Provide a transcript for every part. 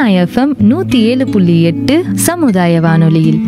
FM நூத்தி ஏழு புள்ளி எட்டு சமுதாய வானொலியில்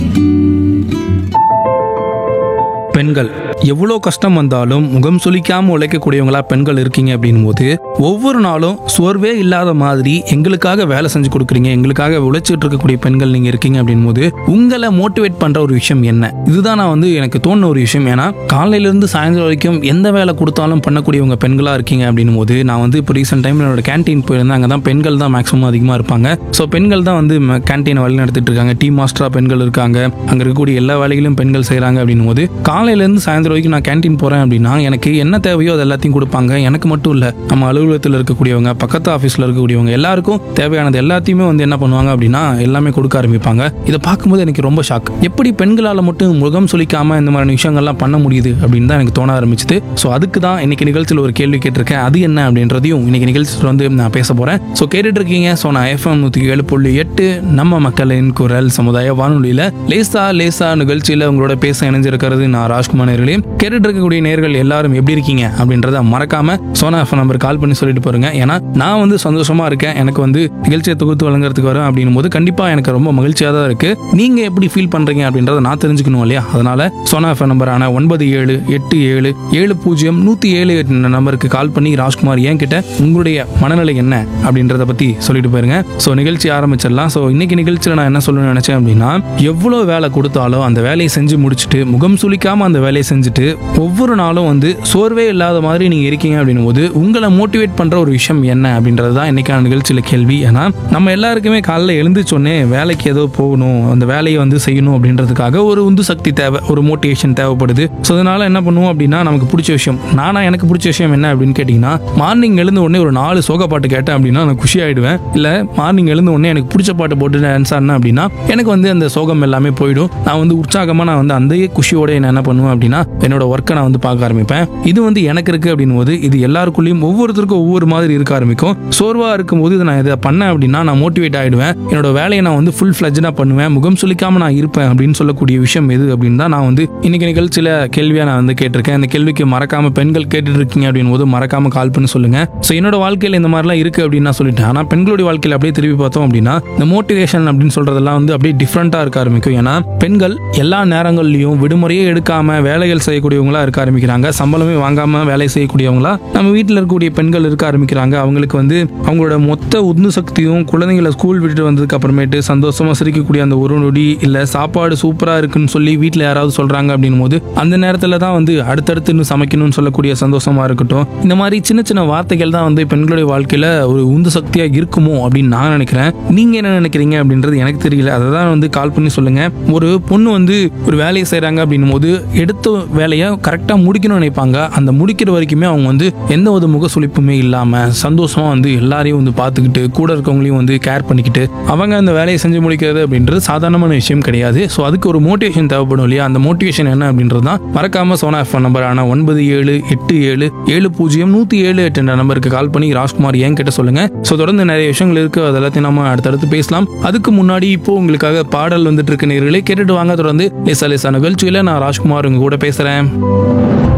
பெண்கள் எவ்வளோ கஷ்டம் வந்தாலும் முகம் சுளிக்காம உழைக்கக்கூடியவங்களா பெண்கள் இருக்கீங்க அப்படின்னும் போது ஒவ்வொரு நாளும் சோர்வே இல்லாத மாதிரி எங்களுக்காக வேலை செஞ்சு கொடுக்குறீங்க எங்களுக்காக உழைச்சிட்டு இருக்கக்கூடிய பெண்கள் நீங்க இருக்கீங்க அப்படின்னும் போது உங்களை மோட்டிவேட் பண்ற ஒரு விஷயம் என்ன இதுதான் நான் வந்து எனக்கு தோணுன ஒரு விஷயம் ஏன்னா காலையில இருந்து சாயந்தரம் வரைக்கும் எந்த வேலை கொடுத்தாலும் பண்ணக்கூடியவங்க பெண்களா இருக்கீங்க அப்படின்னும் போது நான் வந்து இப்போ ரீசெண்ட் டைம்ல என்னோட கேன்டீன் போயிருந்தேன் அங்கே தான் பெண்கள் தான் மேக்ஸிமம் அதிகமாக இருப்பாங்க ஸோ பெண்கள் தான் வந்து கேன்டீனை வழி நடத்திட்டு இருக்காங்க டீ மாஸ்டரா பெண்கள் இருக்காங்க அங்கே இருக்கக்கூடிய எல்லா வேலைகளும் பெண்கள் செய்கிறாங்க அப்படின்னும் போது காலையிலேருந்து சாயந்தரம் வரைக்கும் நான் கேன்டீன் போகிறேன் அப்படின்னா எனக்கு என்ன தேவையோ அது எல்லாத்தையும் கொடுப்பாங்க எனக்கு மட்டும் இல்லை நம்ம அலுவலகத்தில் இருக்கக்கூடியவங்க பக்கத்து ஆஃபீஸில் இருக்கக்கூடியவங்க எல்லாருக்கும் தேவையானது எல்லாத்தையுமே வந்து என்ன பண்ணுவாங்க அப்படின்னா எல்லாமே கொடுக்க ஆரம்பிப்பாங்க இதை பார்க்கும்போது எனக்கு ரொம்ப ஷாக் எப்படி பெண்களால் மட்டும் முகம் சுளிக்காம இந்த மாதிரி விஷயங்கள்லாம் பண்ண முடியுது அப்படின்னு தான் எனக்கு தோண ஆரம்பிச்சுது ஸோ அதுக்கு தான் இன்னைக்கு நிகழ்ச்சியில் ஒரு கேள்வி கேட்டிருக்கேன் அது என்ன அப்படின்றதையும் இன்னைக்கு நிகழ்ச்சியில் வந்து நான் பேச போகிறேன் ஸோ கேட்டுட்டு இருக்கீங்க ஸோ நான் எஃப்எம் நூற்றி ஏழு புள்ளி எட்டு நம்ம மக்களின் குரல் சமுதாய வானொலியில் லேசா லேசா நிகழ்ச்சியில் உங்களோட பேச இணைஞ்சிருக்கிறது நான் ராஜ்குமார் நேர்களையும் கேட்டுட்டு இருக்கக்கூடிய நேர்கள் எல்லாரும் எப்படி இருக்கீங்க அப்படின்றத மறக்காம சோனா எஃப்எம் நம்பர் கால் பண்ணி சொல்லிட்டு போறீங்க ஏன்னா நான் வந்து சந்தோஷமா இருக்கேன் எனக்கு வந்து நிகழ்ச்சியை தொகுத்து வழங்குறதுக்கு வரேன் அப்படின்னும் போது கண்டிப்பா எனக்கு ரொம்ப மகிழ்ச்சியாக தான் இருக்கு நீங்க எப்படி ஃபீல் பண்றீங்க அப்படின்றத நான் தெரிஞ்சுக்கணும் இல்லையா அதனால சோனா எஃப்எம் நம்பரான ஒன்பது ஏழு எட்டு ஏழு ஏழு பூஜ்ஜியம் நூத்தி ஏழு என்ற நம்பருக்கு கால் பண்ணி ராஜ்குமார் ஏன் கிட்ட உங்களுடைய மனநிலை என்ன அப்படின்றத பத்தி சொல்லிட்டு போயிருங்க ஸோ நிகழ்ச்சி ஆரம்பிச்சிடலாம் ஸோ இன்னைக்கு நிகழ்ச்சியில் நான் என்ன சொல்லணும்னு நினைச்சேன் அப்படின்னா எவ்வளோ வேலை கொடுத்தாலும் அந்த வேலையை செஞ்சு முடிச்சுட்டு முகம் சுளிக்காம அந்த வேலையை செஞ்சுட்டு ஒவ்வொரு நாளும் வந்து சோர்வே இல்லாத மாதிரி நீங்க இருக்கீங்க அப்படின்னும் போது உங்களை மோட்டிவேட் பண்ற ஒரு விஷயம் என்ன அப்படின்றது தான் இன்னைக்கான நிகழ்ச்சியில கேள்வி ஏன்னா நம்ம எல்லாருக்குமே காலைல எழுந்துச்சோடனே வேலைக்கு ஏதோ போகணும் அந்த வேலையை வந்து செய்யணும் அப்படின்றதுக்காக ஒரு உந்து சக்தி தேவை ஒரு மோட்டிவேஷன் தேவைப்படுது ஸோ அதனால என்ன பண்ணுவோம் அப்படின்னா நமக்கு பிடிச்ச விஷயம் நானா எனக்கு பிடிச்ச விஷயம் என்ன அப்படின்னு கேட்டிங்கன்னா மார்னிங் எழுந்த உடனே ஒரு நாலு சோக பாட்டு கேட்டேன் அப்படின்னா நான் குஷி ஆயிடுவேன் இல்லை மார்னிங் எழுந்த உடனே எனக்கு பிடிச்ச பாட்டு போட்டு டான்ஸ் ஆடினேன் அப்படின்னா எனக்கு வந்து அந்த சோகம் எல்லாமே போயிடும் நான் வந்து உற்சாகமாக நான் வந்து அந்த குஷியோட நான் என்ன பண்ணுவேன் அப்படின்னா என்னோட ஒர்க்கை நான் வந்து பார்க்க ஆரம்பிப்பேன் இது வந்து எனக்கு இருக்கு அப்படின் போது இது எல்லாருக்குள்ளேயும் ஒவ்வொருத்தருக்கும் ஒவ்வொரு மாதிரி இருக்க ஆரம்பிக்கும் சோர்வா இருக்கும்போது இதை நான் இதை பண்ணேன் அப்படின்னா நான் மோட்டிவேட் ஆயிடுவேன் என்னோட வேலையை நான் வந்து ஃபுல் ஃபிளஜ்னா பண்ணுவேன் முகம் சுளிக்காம நான் இருப்பேன் அப்படின்னு சொல்லக்கூடிய விஷயம் எது அப்படின்னு தான் நான் வந்து இன்னைக்கு நிகழ்ச்சியில கேள்வியா நான் வந்து கேட்டிருக்கேன் இந்த கேள்விக்கு மறக்காம பெண்கள் கேட்டுட்டு இருக்கீங்க அப்படின் போது மறக்காம கால் பண்ணி சொல்லுங்க ஸோ என்னோட வாழ்க்கையில இந்த மாதிரிலாம் இருக்கு அப்படின்னு நான் சொல்லிட்டேன் ஆனால் பெண்களுடைய வாழ்க்கையில அப்படியே திருப்பி பார்த்தோம் அப்படின்னா இந்த மோட்டிவேஷன் அப்படின்னு சொல்றதெல்லாம் வந்து அப்படியே டிஃப்ரெண்டா இருக்க ஆரம்பிக்கும் ஏன்னா பெண்கள் எல்லா நேரங்கள்லயும் விடுமுறையே எடுக்காம வேலைகள் செய்யக்கூடியவங்களா இருக்க ஆரம்பிக்கிறாங்க சம்பளமே வாங்காம வேலை செய்யக்கூடியவங்களா நம்ம வீட்டில் இருக்கக்கூடிய பெண்கள் இருக்க ஆரம்பிக்கிறாங்க அவங்களுக்கு வந்து அவங்களோட மொத்த உந்து சக்தியும் குழந்தைங்களை ஸ்கூல் விட்டுட்டு வந்ததுக்கு அப்புறமேட்டு சந்தோஷமா சிரிக்கக்கூடிய அந்த ஒரு நொடி இல்ல சாப்பாடு சூப்பரா இருக்குன்னு சொல்லி வீட்டில் யாராவது சொல்றாங்க அப்படின்னும் போது அந்த நேரத்துல தான் வந்து அடுத்தடுத்து இன்னும் சமைக்கணும்னு சொல்லக்கூடிய சந்தோஷமா இருக்கட்டும் இந்த மாதிரி சின்ன சின்ன வார்த்தைகள் தான் வந்து பெண்களுடைய வாழ்க்கையில ஒரு உந்து சக்தியா இருக்குமோ அப்படின்னு நான் நினைக்கிறேன் நீங்க என்ன நினைக்கிறீங்க அப்படின்றது எனக்கு தெரியல அதை தான் வந்து கால் பண்ணி சொல்லுங்க ஒரு பொண்ணு வந்து ஒரு வேலையை செய்றாங்க அப்படின்னும் போது எடுத்த வேலையை கரெக்டாக முடிக்கணும்னு நினைப்பாங்க அந்த முடிக்கிற வரைக்குமே அவங்க வந்து எந்த ஒரு முக சுளிப்புமே இல்லாம சந்தோஷமா வந்து எல்லாரையும் வந்து பார்த்துக்கிட்டு கூட இருக்கவங்களையும் வந்து கேர் பண்ணிக்கிட்டு அவங்க அந்த வேலையை செஞ்சு முடிக்கிறது அப்படின்றது சாதாரணமான விஷயம் கிடையாது ஸோ அதுக்கு ஒரு மோட்டிவேஷன் தேவைப்படும் இல்லையா அந்த மோட்டிவேஷன் என்ன அப்படின்றது தான் மறக்காம சோனா எஃப்எம் நம்பர் ஆனால் ஒன்பது ஏழு எட்டு ஏழு ஏழு பூஜ்ஜியம் நூற்றி ஏழு எட்டு என்ற நம்பருக்கு கால் பண்ணி ராஜ்குமார் ஏன் கிட்ட சொல்லுங்க ஸோ தொடர்ந்து நிறைய விஷயங்கள் இருக்கு அது எல்லாத்தையும் நம்ம அடுத்தடுத்து பேசலாம் அதுக்கு முன்னாடி இப்போ உங்களுக்காக பாடல் வந்துட்டு இருக்க நேர்களே கேட்டுட்டு வாங்க தொடர்ந்து லேசா லேசா நிகழ்ச்சியில நான் ராஜ்குமார் உங்க கூட பேசுறேன்